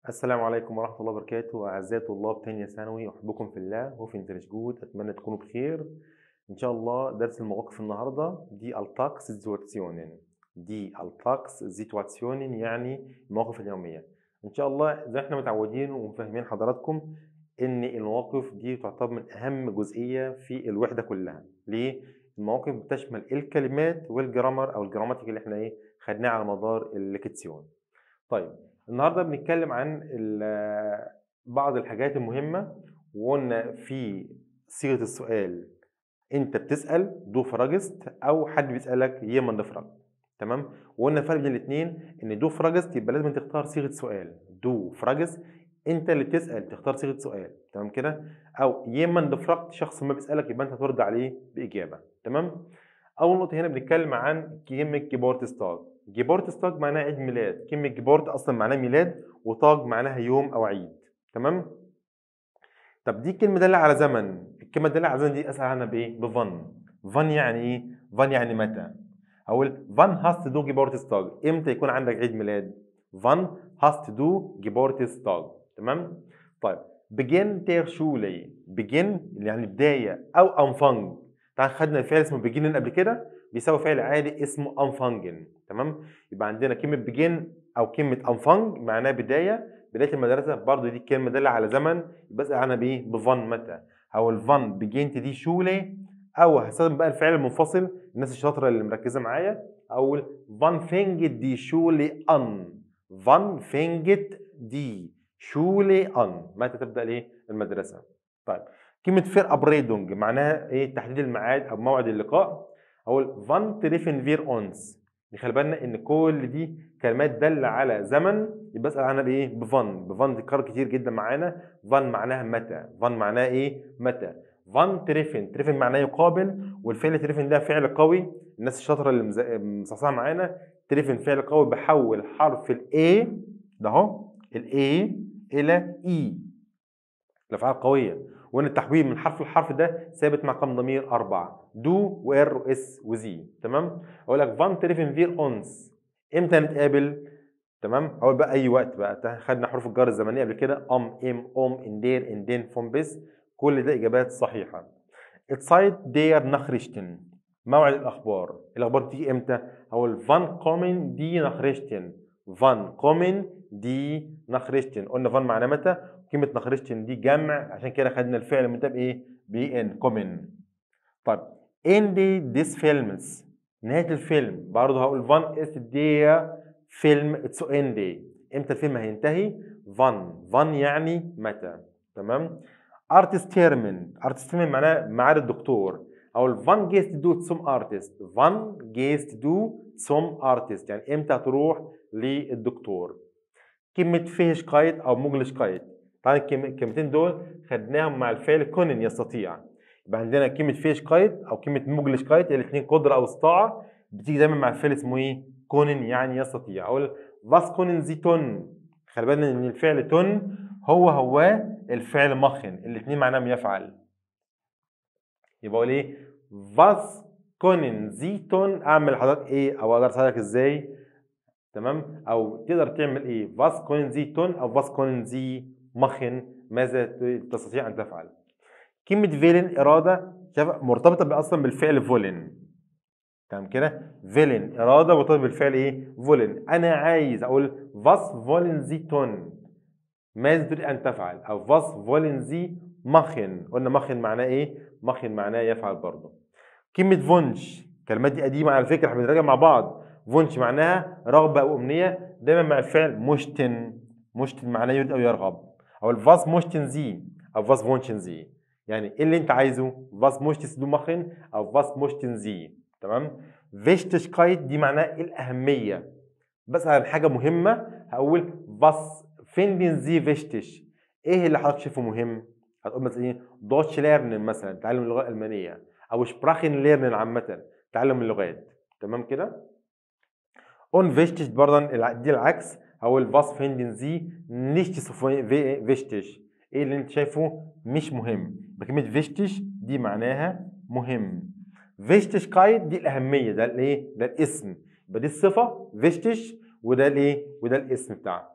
السلام عليكم ورحمة الله وبركاته أعزائي طلاب تانية ثانوي أحبكم في الله وفي جود أتمنى تكونوا بخير إن شاء الله درس المواقف النهاردة دي التاكس سيتواتسيونين دي التاكس سيتواتسيونين يعني المواقف اليومية إن شاء الله زي ما احنا متعودين ومفهمين حضراتكم إن المواقف دي تعتبر من أهم جزئية في الوحدة كلها ليه؟ المواقف بتشمل الكلمات والجرامر أو الجراماتيك اللي احنا إيه خدناه على مدار الليكتسيون طيب النهارده بنتكلم عن بعض الحاجات المهمه وقلنا في صيغه السؤال انت بتسال دو فراجست او حد بيسالك يمن دفرج تمام وقلنا الفرق بين الاثنين ان دو فراجست يبقى لازم تختار صيغه سؤال دو فراجست انت اللي بتسال تختار صيغه سؤال تمام كده او يمن دفرجت شخص ما بيسالك يبقى انت هترد عليه باجابه تمام اول نقطه هنا بنتكلم عن كلمه كيبورت ستاج جيبورت ستاج معناها عيد ميلاد كلمة جيبورت أصلا معناها ميلاد وطاج معناها يوم أو عيد تمام طب دي كلمة دالة على زمن الكلمة دالة على زمن دي أسأل عنها بإيه بفن فن يعني إيه فن يعني متى أقول فن هاست دو جيبورت ستاج إمتى يكون عندك عيد ميلاد فن هاست دو جيبورت ستاج تمام طيب بيجن تير شولي بيجن يعني بداية أو أنفنج تعال خدنا الفعل اسمه بيجن قبل كده بيساوي فعل عادي اسمه انفانجن تمام يبقى عندنا كلمه بيجن او كلمه انفانج معناها بدايه بدايه المدرسه برضه دي الكلمه داله على زمن يبقى اسال عنها بايه بفان متى او الفان بيجنت دي شولي او هستخدم بقى الفعل المنفصل الناس الشاطره اللي مركزه معايا اقول فان فينجت دي شولي ان فان فينجت دي شولي ان متى تبدا الايه المدرسه طيب كلمه فير ابريدونج معناها ايه تحديد الميعاد او موعد اللقاء اقول فان تريفن فير اونس خلي بالنا ان كل دي كلمات دالة على زمن يبقى اسال عنها بايه بفان بفان تكرر كتير جدا معانا فان معناها متى فان معناها ايه متى فان تريفن تريفن معناه يقابل والفعل تريفن ده فعل قوي الناس الشاطره اللي مصحصحه معانا تريفن فعل قوي بحول حرف الاي ده اهو الاي الى اي الافعال قويه وان التحويل من حرف لحرف ده ثابت مع كم ضمير اربعه دو وار واس وزي تمام اقول لك فان تريفن فير اونس امتى نتقابل تمام اقول بقى اي وقت بقى خدنا حروف الجر الزمنيه قبل كده ام ام ام ان دير ان دين فون بس كل ده اجابات صحيحه اتسايد دير نخرشتن موعد الاخبار الاخبار تيجي امتى اقول فان كومن دي نخرشتن فان كومن دي نخرشتن قلنا فان معناه متى كلمه نخرشتن دي جمع عشان كده خدنا الفعل المنتهى بايه بي ان كومن طيب اندي ديس فيلمز نهايه الفيلم برضه هقول فان اس دي فيلم اتس اندي امتى الفيلم هينتهي فان فان يعني متى تمام ارتست تيرمن ارتست تيرمن معناه ميعاد الدكتور او الفان جيست دو سوم ارتست فان جيست دو سوم ارتست يعني امتى هتروح للدكتور كلمه فيش قايد او مجلش قايد طبعا الكلمتين دول خدناهم مع الفعل كونن يستطيع يبقى عندنا كلمه فيش قايد او كلمه مجلش قايد الاثنين قدره او استطاعه بتيجي دايما مع الفعل اسمه ايه كونن يعني يستطيع اقول فاس كونن زي تون خلي بالنا ان الفعل تون هو هو الفعل مخن الاثنين معناهم يفعل يبقى اقول ايه فاس كونن زي تون اعمل لحضرتك ايه او اقدر اساعدك ازاي تمام او تقدر تعمل ايه فاس كونن زي تون او فاس كونن زي مخن ماذا تستطيع ان تفعل كلمة فيلن إرادة مرتبطة أصلا بالفعل فولن تمام كده فيلن إرادة مرتبطة بالفعل إيه فولن أنا عايز أقول فاس فولن زي تون ماذا تريد أن تفعل أو فاس فولن زي مخن قلنا مخن معناه إيه مخن معناه يفعل برضه كلمة فونش الكلمات دي قديمة على فكرة احنا بنراجع مع بعض فونش معناها رغبة أو أمنية دايما مع الفعل مشتن مشتن معناه يريد أو يرغب أو الفاس مشتن زي أو فاس فونشن زي يعني ايه اللي انت عايزه was möchtest du machen او was möchten sie تمام Wichtigkeit دي معناها ايه الاهميه بس عن حاجه مهمه هقول was finden sie wichtig ايه اللي حضرتك شايفه مهم هتقول مثلا ايه دوتش ليرنن مثلا تعلم اللغه الالمانيه او شبراخن ليرنن عامه تعلم اللغات تمام كده und wichtig برضه دي العكس هقول was finden sie nicht so wichtig ايه اللي انت شايفه مش مهم بكلمه فيشتش دي معناها مهم فيشتش كايت دي الاهميه ده الايه ده الاسم يبقى دي الصفه فيشتش وده الايه وده الاسم بتاعها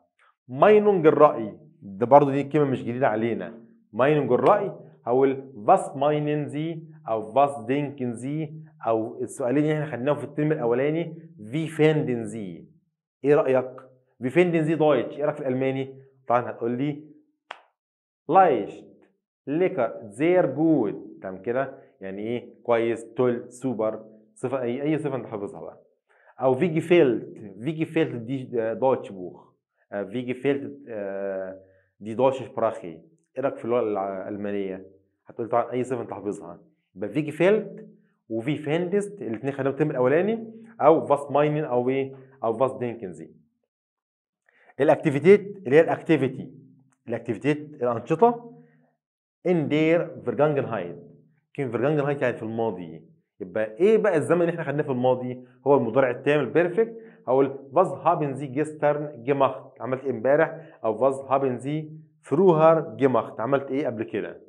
ماينونج الرأي ده برضه دي كلمة مش جديدة علينا ماينونج الرأي هقول was meinen Sie أو was denken Sie أو السؤالين اللي احنا خدناهم في الترم الأولاني wie finden Sie إيه رأيك؟ wie finden Sie Deutsch إيه رأيك في الألماني؟ طبعا هتقول لي leicht lecker sehr gut تمام كده يعني إيه كويس تول سوبر صفة أي أي صفة أنت حافظها بقى أو wie gefällt wie gefällt die Deutsch Buch wie gefällt die deutsche Sprache ايه رايك في اللغه الالمانيه هتقول طبعا اي صفه انت حافظها يبقى في gefällt وفي فيندست الاثنين خدناهم الترم الاولاني او فاس ماينن او ايه او فاس دينكنزي الاكتيفيتيت اللي هي الاكتيفيتي الاكتيفيتيت الانشطه ان دير فيرجانجنهايت كلمه فيرجانجنهايت يعني في الماضي يبقى ايه بقى الزمن اللي احنا خدناه في الماضي هو المضارع التام البيرفكت هقول فاز هابن زي جيسترن جيماخت عملت ايه امبارح او فاز هابن زي فروهر جيماخت عملت ايه قبل كده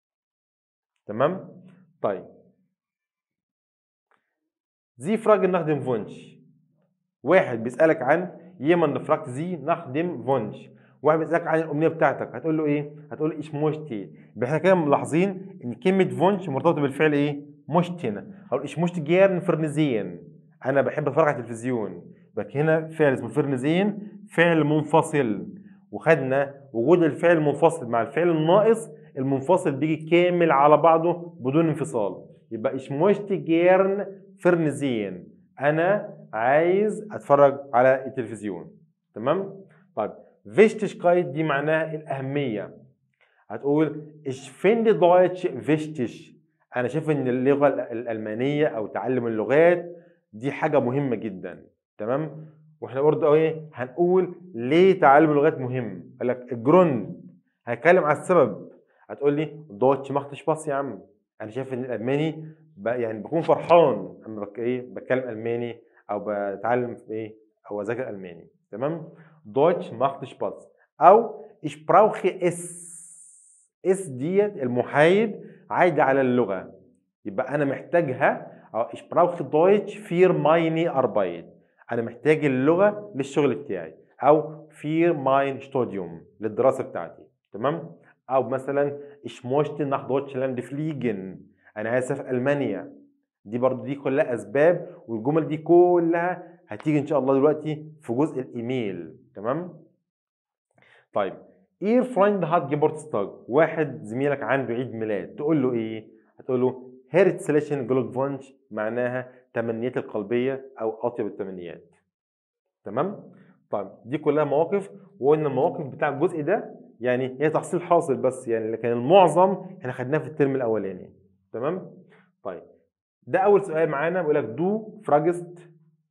تمام طيب زي فراجن نخدم فونش واحد بيسالك عن يمن فراكت زي نخدم فونش واحد بيسالك عن الامنيه بتاعتك هتقول له ايه هتقول له ايش موشتي يبقى احنا كده ملاحظين ان كلمه فونش مرتبطه بالفعل ايه مشتنا هقول ايش مشت جيرن فرنزين انا بحب اتفرج على التلفزيون يبقى هنا فعل اسمه فرنزين فعل منفصل وخدنا وجود الفعل المنفصل مع الفعل الناقص المنفصل بيجي كامل على بعضه بدون انفصال يبقى ايش موشت جيرن فرنزين انا عايز اتفرج على التلفزيون تمام طيب فيشتشكايت دي معناها الاهميه هتقول ايش فيند دويتش فيشتش انا شايف ان اللغه الالمانيه او تعلم اللغات دي حاجه مهمه جدا تمام واحنا برضه ايه هنقول ليه تعلم اللغات مهم قال لك الجروند هنتكلم على السبب هتقول لي دوتش ماختش باص يا عم انا شايف ان الالماني يعني بكون فرحان اما بك ايه بتكلم الماني او بتعلم ايه او اذاكر الماني تمام دوتش ماختش باص او ich brauche اس اس ديت المحايد عايده على اللغه يبقى انا محتاجها او ich brauche Deutsch für meine Arbeit انا محتاج اللغه للشغل بتاعي او für mein Studium للدراسه بتاعتي تمام او مثلا ich möchte nach Deutschland fliegen انا عايز اسافر المانيا دي برضو دي كلها اسباب والجمل دي كلها هتيجي ان شاء الله دلوقتي في جزء الايميل تمام طيب اير فرايند هات جيبورتستاج واحد زميلك عنده عيد ميلاد تقول له ايه هتقول له هيرت سيليشن جلوك فونش معناها تمنيات القلبيه او اطيب التمنيات تمام طيب دي كلها مواقف وقلنا المواقف بتاع الجزء ده يعني هي تحصيل حاصل بس يعني لكن المعظم احنا خدناه في الترم الاولاني تمام طيب ده اول سؤال معانا بيقول لك دو فراجست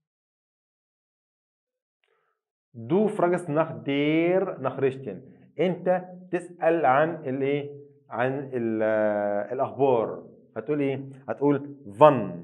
دو فراجست ناخ دير ناخ ريشتن انت تسال عن الايه عن الاخبار هتقول ايه هتقول فان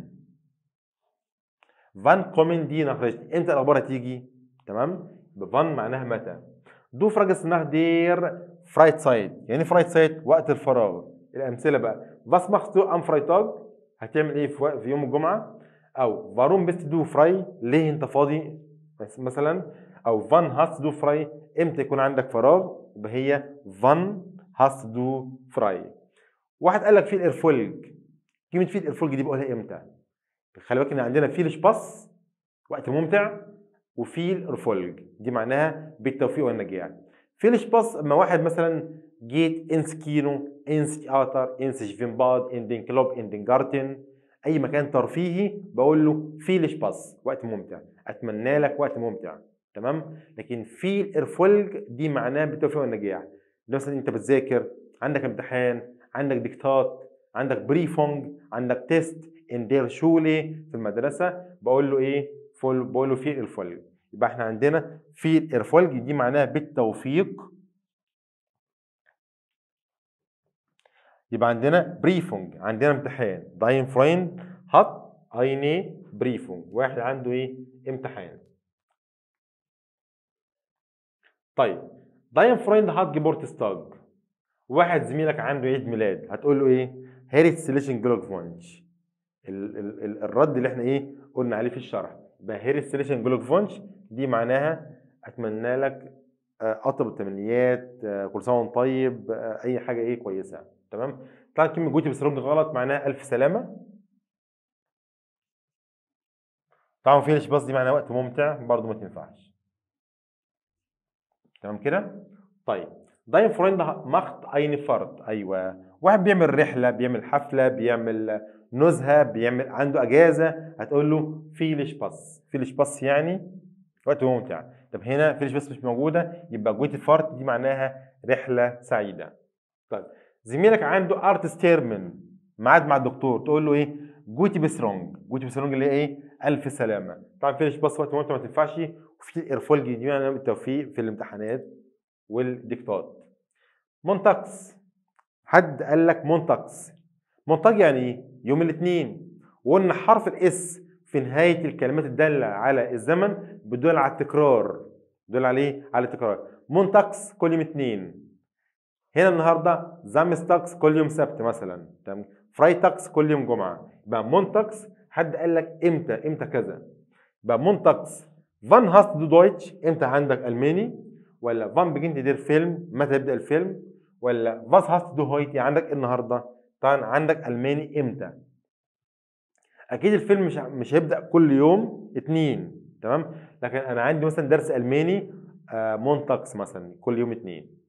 فان كومن دي ناخ ريشتن امتى الاخبار هتيجي تمام فان معناها متى دو فراجست ناخ دير فرايت سايد يعني فرايت سايد وقت الفراغ الامثله بقى was machst du am Freitag هتعمل ايه في يوم الجمعه او warum bist du frei ليه انت فاضي مثلا او wann hast du frei امتى يكون عندك فراغ يبقى هي wann hast du frei واحد قال لك في الارفولج كلمه في الارفولج دي بقولها امتى خلي بالك ان عندنا في الشباص وقت ممتع وفي الارفولج دي معناها بالتوفيق والنجاح في الشباص اما واحد مثلا جيت انس كينو انس تياتر انس شفينباد ان دين كلوب ان دين جارتن اي مكان ترفيهي بقول له فيلش باس وقت ممتع اتمنى لك وقت ممتع تمام لكن في الارفولج دي معناه بالتوفيق والنجاح مثلا انت بتذاكر عندك امتحان عندك ديكتات عندك بريفونج عندك تيست ان دير شولي في المدرسه بقول له ايه فول بقول له في الارفولج يبقى احنا عندنا في الارفولج دي معناها بالتوفيق يبقى عندنا بريفونج عندنا امتحان داين فرويند هات ايني بريفونج واحد عنده ايه امتحان طيب داين فرويند هات جيبورتستاج واحد زميلك عنده عيد ميلاد هتقول له ايه هيرت سيليشن جلوك فونش ال ال ال الرد اللي احنا ايه قلنا عليه في الشرح يبقى هيرت سيليشن جلوك فونش دي معناها اتمنى لك آه، اطلب التمنيات آه، كل سنه وانت طيب آه، اي حاجه ايه كويسه تمام طبعا كلمه جوتي بسرونج غلط معناها الف سلامه طبعا فينش باص دي معناها وقت ممتع برضه ما تنفعش تمام كده طيب داين فرويند ماخت اين فرد ايوه واحد بيعمل رحله بيعمل حفله بيعمل نزهه بيعمل عنده اجازه هتقول له فيلش باس فيلش باس يعني وقت ممتع طب هنا فيلش باس مش موجوده يبقى جويت فرد دي معناها رحله سعيده طيب زميلك عنده ارتست تيرمن ميعاد مع الدكتور تقول له ايه جوتي بسرونج جوتي بسرونج اللي هي ايه الف سلامه طبعا فيلش باس وقت ممتع ما تنفعش وفي ارفول جديد بالتوفيق في الامتحانات والديكتات مونتاكس حد قال لك مونتاكس مونتاج يعني ايه يوم الاثنين وقلنا حرف الاس في نهايه الكلمات الداله على الزمن بيدل على التكرار بيدل على ايه على التكرار مونتاكس كل يوم اثنين هنا النهارده زامستاكس كل يوم سبت مثلا تمام فرايتاكس كل يوم جمعه يبقى مونتاكس حد قال لك امتى امتى كذا يبقى مونتاكس فان هاست دو دويتش امتى عندك الماني ولا فان بيجنت دير فيلم متى يبدا الفيلم ولا فاس هاست دو هويتي عندك النهارده طبعا عندك الماني امتى اكيد الفيلم مش مش هيبدا كل يوم اتنين تمام لكن انا عندي مثلا درس الماني آه مونتاكس مثلا كل يوم اتنين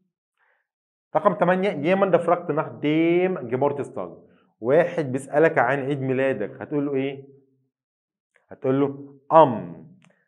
رقم 8 جيمان ده فراكت ناخ ديم جيمورتستاج واحد بيسالك عن عيد ميلادك هتقول له ايه هتقول له ام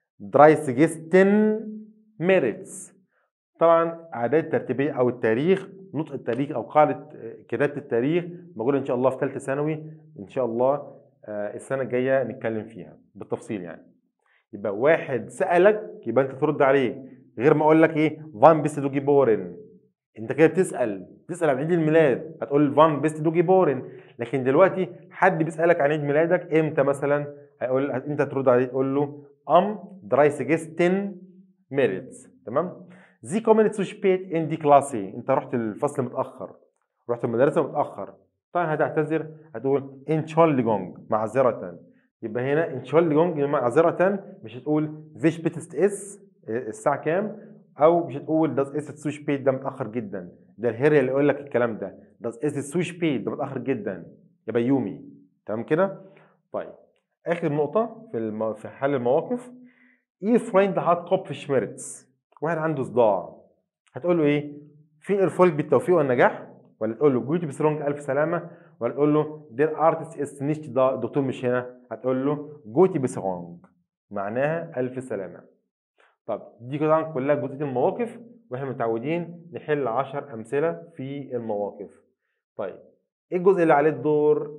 درايسجستن ميريتس طبعا اعداد الترتيبيه او التاريخ نطق التاريخ او قاعده كتابه التاريخ موجوده ان شاء الله في ثالثه ثانوي ان شاء الله السنه الجايه نتكلم فيها بالتفصيل يعني يبقى واحد سالك يبقى انت ترد عليه غير ما اقول لك ايه فان بيست دوجي بورن انت كده بتسال بتسال عن عيد الميلاد هتقول فان بيست دوجي بورن لكن دلوقتي حد بيسالك عن عيد ميلادك امتى مثلا هيقول انت ترد عليه تقول له ام درايسجستن ميريتس تمام زي كومن zu spät in die Klasse انت رحت الفصل متاخر رحت المدرسه متاخر طبعا هتعتذر هتقول Entschuldigung معذره يبقى هنا Entschuldigung معذره مش هتقول wie spät ist الساعه كام او مش هتقول das ist zu spät ده متاخر جدا ده الهيري اللي يقول لك الكلام ده das ist zu spät ده متاخر جدا يبقى يومي تمام كده طيب اخر نقطه في الم... في حل المواقف ihr Freund hat Kopfschmerz واحد عنده صداع هتقول له ايه في ارفولك بالتوفيق والنجاح ولا تقول له جوتي بسرونج الف سلامه ولا تقول له دير ارتست است نيشت دا الدكتور مش هنا هتقول له جوتي بسرونج معناها الف سلامه طب دي طبعا كلها جزئيه المواقف واحنا متعودين نحل 10 امثله في المواقف طيب ايه الجزء اللي عليه الدور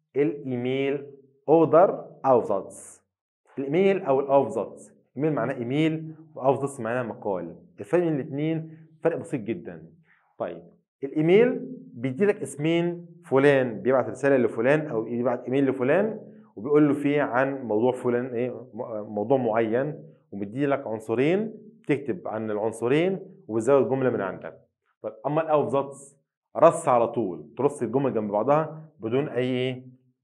الايميل اوردر اوفزاتس الايميل او الاوفزاتس ايميل معناه ايميل وافضل معناه مقال الفرق بين الاثنين فرق بسيط جدا طيب الايميل بيدي لك اسمين فلان بيبعت رساله لفلان او يبعت ايميل لفلان وبيقول له فيه عن موضوع فلان ايه موضوع معين وبيدي لك عنصرين تكتب عن العنصرين وبتزود جمله من عندك طيب اما الاوفزاتس رص على طول ترص الجمل جنب بعضها بدون اي ايه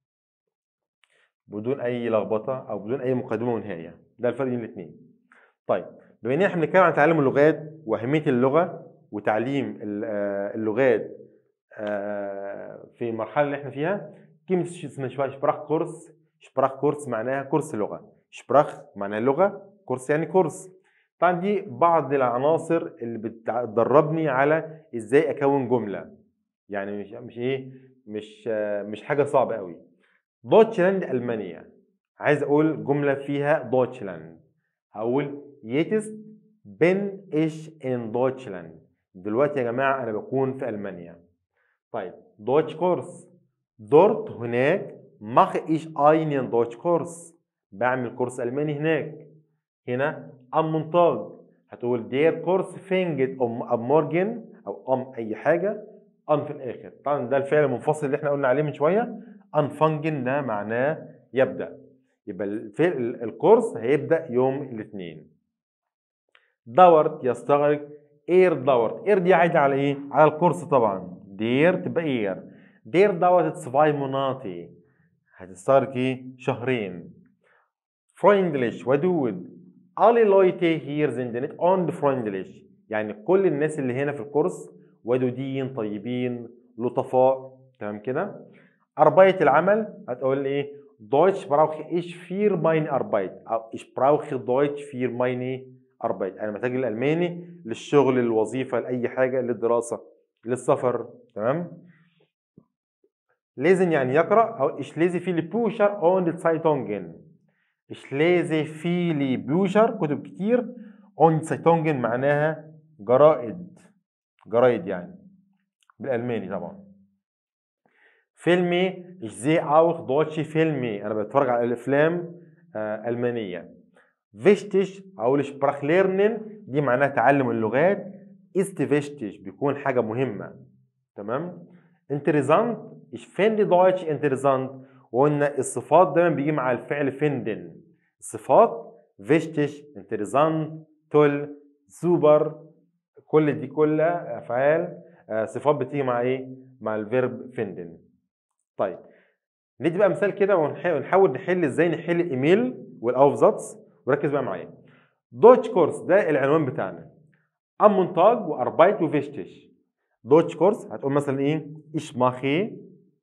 بدون اي لخبطه او بدون اي مقدمه ونهايه ده الفرق بين الاثنين طيب بما ان احنا بنتكلم عن تعلم اللغات واهميه اللغه وتعليم اللغات في المرحله اللي احنا فيها كلمه اسمها شبراخ كورس شبراخ كورس معناها كورس لغه شبراخ معناها لغه كورس يعني كورس طبعا دي بعض العناصر اللي بتدربني على ازاي اكون جمله يعني مش مش ايه مش مش حاجه صعبه قوي دوتشلاند المانيا عايز اقول جمله فيها دوتشلاند هقول يتست بن ايش ان دوتشلاند دلوقتي يا جماعه انا بكون في المانيا طيب دوتش كورس دورت هناك ماخ ايش اينين دوتش كورس بعمل كورس الماني هناك هنا ام منتاج هتقول دير كورس فينجت ام ام مورجن او ام اي حاجه ان في الاخر طبعا ده الفعل المنفصل اللي احنا قلنا عليه من شويه انفنجن ده معناه يبدا يبقى الفعل الكورس هيبدا يوم الاثنين دورت يستغرق اير دورت اير دي عايده على ايه على الكورس طبعا دير تبقى اير دير دوت zwei مناطي هتستغرق ايه شهرين freundlich ودود alle Leute hier sind nicht und freundlich يعني كل الناس اللي هنا في الكورس ودودين طيبين لطفاء تمام كده أربايت العمل هتقول لي ايه Deutsch brauche ich für meine Arbeit أو ich brauche Deutsch für meine Arbeit أنا محتاج الألماني للشغل للوظيفة لأي حاجة للدراسة للسفر تمام lesen يعني يقرأ أو ich lese viele Bücher und Zeitungen ich lese viele Bücher كتب كتير und Zeitungen معناها جرائد جرايد يعني بالألماني طبعا فيلمي ich sehe auch deutsche Filme أنا بتفرج على الأفلام آه، ألمانية wichtig أو السبراخ lernen دي معناها تعلم اللغات ist wichtig بيكون حاجة مهمة تمام interessant ich finde Deutsch interessant وقلنا الصفات دايما بيجي مع الفعل finden الصفات wichtig interessant toll super كل دي كلها افعال آه، صفات بتيجي مع ايه مع الفيرب finden طيب ندي بقى مثال كده ونح- ونحاول نحل ازاي نحل الايميل والاوفزاتس وركز بقى معايا دوتش كورس ده العنوان بتاعنا ام مونتاج واربايت وفيشتش دوتش كورس هتقول مثلا ايه ich mache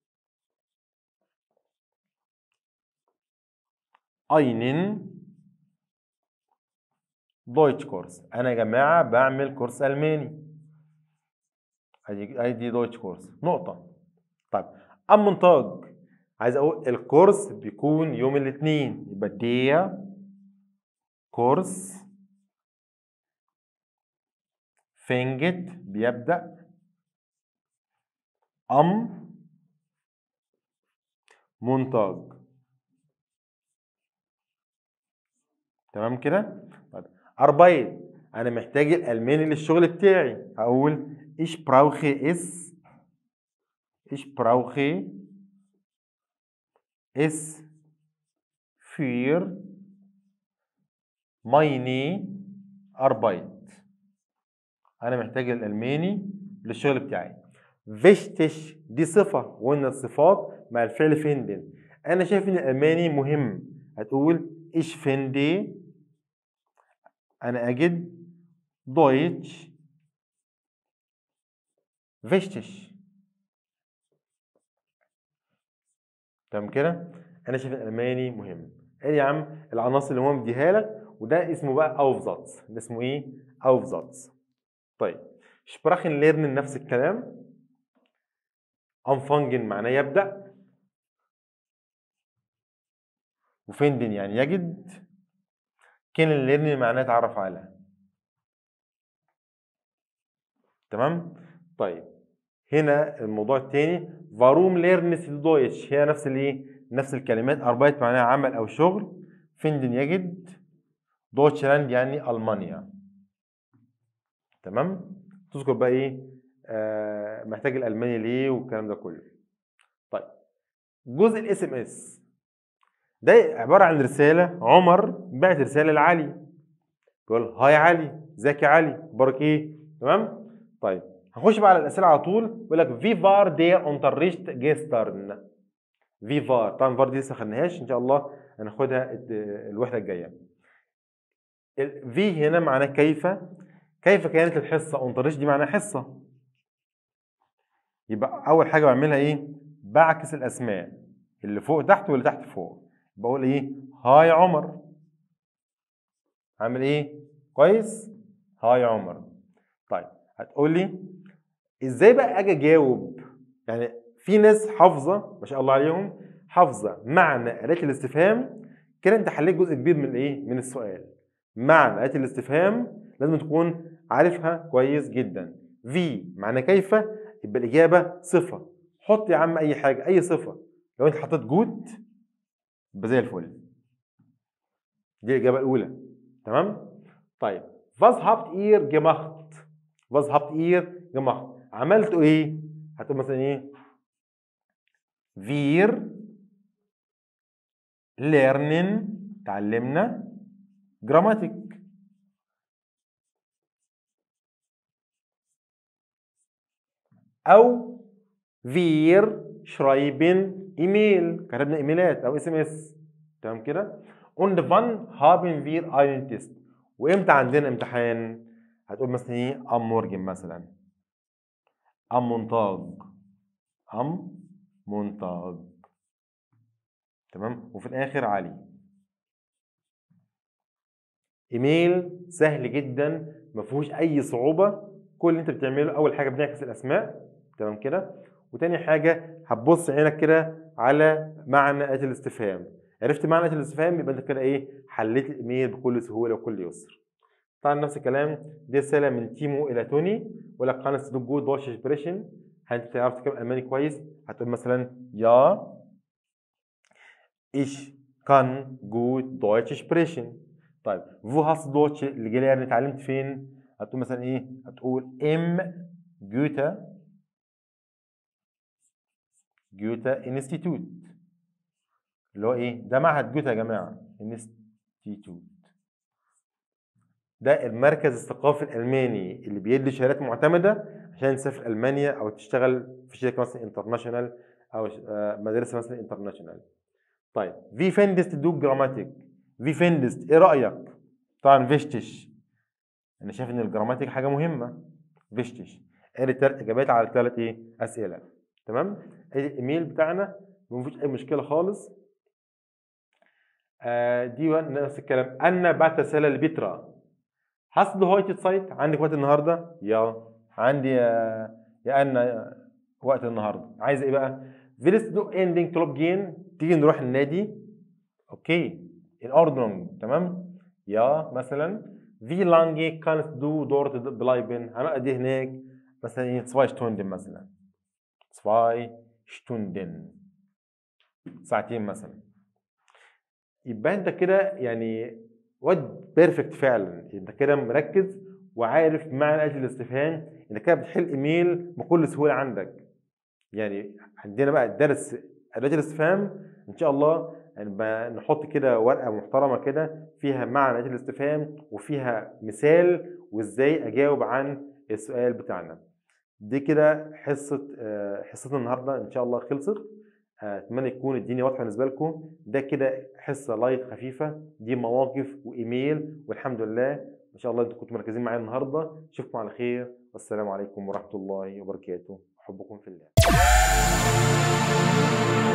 einen دويتش كورس انا يا جماعه بعمل كورس الماني ادي ادي دويتش كورس نقطه طيب ام مونتاج عايز اقول الكورس بيكون يوم الاثنين يبقى دي كورس فينجت بيبدا ام مونتاج تمام كده طيب اربايت انا محتاج الالماني للشغل بتاعي اقول ich brauche es ich brauche es für meine Arbeit انا محتاج الالماني للشغل بتاعي wichtig دي صفة وقلنا الصفات مع الفعل finden انا شايف ان الالماني مهم هتقول ich finde انا اجد Deutsch wichtig تمام كده انا شايف الالماني مهم ادي يا عم العناصر اللي هو مديها لك وده اسمه بقى اوفزاتس ده اسمه ايه اوفزاتس طيب شبراخن ليرنن نفس الكلام انفانجن معناه يبدا وفيندن يعني يجد كين ليرنن معناه يتعرف على تمام طيب هنا الموضوع الثاني فاروم ليرنس دويتش هي نفس الايه نفس الكلمات اربايت معناها عمل او شغل فيندن يجد دوتشلاند يعني المانيا تمام تذكر بقى ايه آه محتاج الالماني ليه والكلام ده كله طيب جزء الاس ام اس ده عباره عن رساله عمر بعت رساله لعلي بيقول هاي علي ازيك يا علي اخبارك ايه تمام طيب هنخش بقى على الاسئله على طول بيقول لك في فار دير اونترريشت جيسترن في فار طبعا فار دي لسه ما خدناهاش ان شاء الله هناخدها الت- الوحده الجايه في هنا معناه كيف كيف كانت الحصه اونترريشت دي معناها حصه يبقى اول حاجه بعملها ايه بعكس الاسماء اللي فوق تحت واللي تحت فوق بقول ايه هاي عمر عامل ايه كويس هاي عمر طيب هتقول لي ازاي بقى اجي اجاوب يعني في ناس حافظه ما شاء الله عليهم حافظه معنى اداه الاستفهام كده انت حليت جزء كبير من الايه من السؤال معنى اداه الاستفهام لازم تكون عارفها كويس جدا في معنى كيف يبقى الاجابه صفه حط يا عم اي حاجه اي صفه لو انت حطيت جود يبقى زي الفل دي الاجابه الاولى تمام طيب was habt ihr gemacht was habt ihr gemacht عملتوا ايه هتقول مثلا ايه wir lernen تعلمنا جراماتيك او wir schreiben ايميل كتبنا ايميلات او اس ام اس تمام كده und wann haben wir einen Test وامتى عندنا امتحان هتقول مثلا ايه ام مورجن مثلا ام منتاج ام منتاج تمام وفي الاخر علي ايميل سهل جدا ما فيهوش اي صعوبه كل اللي انت بتعمله اول حاجه بنعكس الاسماء تمام كده وتاني حاجه هتبص عينك كده على معنى اداه الاستفهام عرفت معنى اداه الاستفهام يبقى انت كده ايه حليت الايميل بكل سهوله وكل يسر طبعا نفس الكلام دي رساله من تيمو الى توني يقول لك كانست دو جود دوتش اكسبريشن هل انت تعرف تتكلم الماني كويس هتقول مثلا يا ich kann gut Deutsch sprechen طيب wo hast du Deutsch اللي جاي يعني اتعلمت فين هتقول مثلا ايه هتقول im Goethe جوتا انستيتوت اللي هو ايه ده معهد جوتا يا جماعه انستيتوت ده المركز الثقافي الالماني اللي بيدي شهادات معتمده عشان تسافر المانيا او تشتغل في شركه مثلا انترناشونال او آه، مدرسه مثلا انترناشونال طيب في فيندست دو جراماتيك في فيندست ايه رايك طبعا فيشتش انا شايف ان الجراماتيك حاجه مهمه فيشتش ادي ثلاث اجابات على ثلاث ايه اسئله تمام ادي الايميل بتاعنا مفيش اي مشكله خالص آه دي نفس الكلام انا بعت رساله لبيترا Hast du heute Zeit؟ عندك وقت النهارده؟ يا عندي يا, يا أنا وقت النهارده، عايز إيه بقى؟ Willst du ending Club gehen؟ تيجي نروح النادي؟ أوكي، in Ordnung تمام؟ يا مثلا Wie lange kannst du dort bleiben؟ هنقعد إيه هناك مثلا zwei Stunden مثلا zwei Stunden ساعتين مثلا يبقى انت كده يعني واد بيرفكت فعلا انت كده مركز وعارف معنى اجل الاستفهام انت كده بتحل ايميل بكل سهوله عندك يعني عندنا بقى درس اداه الاستفهام ان شاء الله يعني نحط كده ورقه محترمه كده فيها معنى اداه الاستفهام وفيها مثال وازاي اجاوب عن السؤال بتاعنا دي كده حصه آه، حصتنا النهارده ان شاء الله خلصت اتمنى تكون الدنيا واضحه بالنسبه لكم ده كده حصه لايت خفيفه دي مواقف وايميل والحمد لله ان شاء الله انتم كنتوا مركزين معايا النهارده اشوفكم على خير والسلام عليكم ورحمه الله وبركاته احبكم في الله